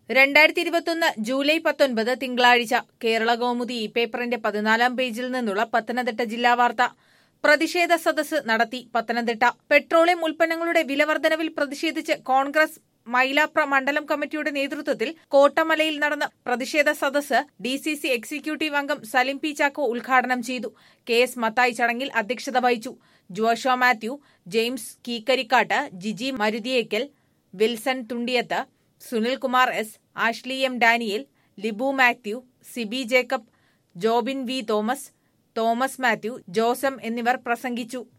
രണ്ടായിരത്തി ഇരുപത്തൊന്ന് ജൂലൈ പത്തൊൻപത് തിങ്കളാഴ്ച കേരള കൗമുദി ഈ പേപ്പറിന്റെ പതിനാലാം പേജിൽ നിന്നുള്ള പത്തനംതിട്ട ജില്ലാ വാർത്ത പ്രതിഷേധ സദസ്സ് നടത്തി പത്തനംതിട്ട പെട്രോളിയം ഉൽപ്പന്നങ്ങളുടെ വിലവർദ്ധനവിൽ പ്രതിഷേധിച്ച് കോൺഗ്രസ് മൈലാപ്ര മണ്ഡലം കമ്മിറ്റിയുടെ നേതൃത്വത്തിൽ കോട്ടമലയിൽ നടന്ന പ്രതിഷേധ സദസ്സ് ഡി സി സി എക്സിക്യൂട്ടീവ് അംഗം സലിം പി ചാക്കോ ഉദ്ഘാടനം ചെയ്തു കെ എസ് മത്തായി ചടങ്ങിൽ അധ്യക്ഷത വഹിച്ചു Josho Mathew James Keekkarikkattu Jiji Maruthiyekkal Wilson Thundiyath Sunilkumar S Ashley M Daniel Libu Mathew Sibi Jacob Jobin V Thomas Thomas Mathew Josam എന്നിവർ പ്രസംഗിച്ചു